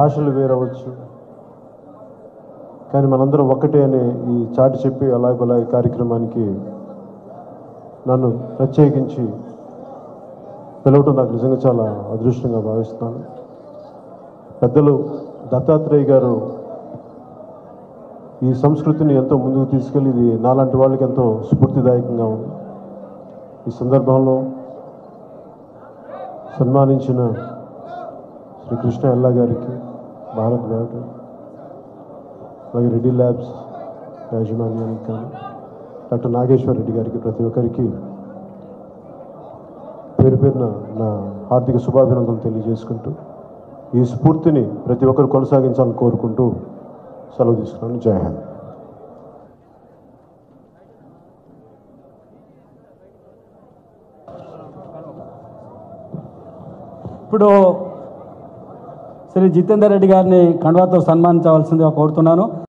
భాషలు వేరవచ్చు కానీ మనందరం ఒక్కటే అనే ఈ చాటి చెప్పి అలాగే అలాగే కార్యక్రమానికి నన్ను ప్రత్యేకించి పిలవటం నాకు నిజంగా చాలా అదృష్టంగా భావిస్తున్నాను పెద్దలు దత్తాత్రేయ గారు ఈ సంస్కృతిని ఎంతో ముందుకు తీసుకెళ్ళి ఇది నాలాంటి వాళ్ళకి ఎంతో స్ఫూర్తిదాయకంగా ఉంది ఈ సందర్భంలో సన్మానించిన శ్రీ కృష్ణ ఎల్లా గారికి భారత్ బయోట అలాగే రెడ్డి ల్యాబ్స్ యాజమాన్యానికి కానీ డాక్టర్ నాగేశ్వర్ రెడ్డి గారికి ప్రతి ఒక్కరికి పేరు పేరున నా హార్దిక శుభాభినందనలు తెలియజేసుకుంటూ ఈ స్ఫూర్తిని ప్రతి ఒక్కరు కొనసాగించాలని కోరుకుంటూ సెలవు తీసుకున్నాను జై హింద్ ఇప్పుడు శ్రీ జితేందర్ రెడ్డి గారిని కండువాతో సన్మానించవలసిందిగా కోరుతున్నాను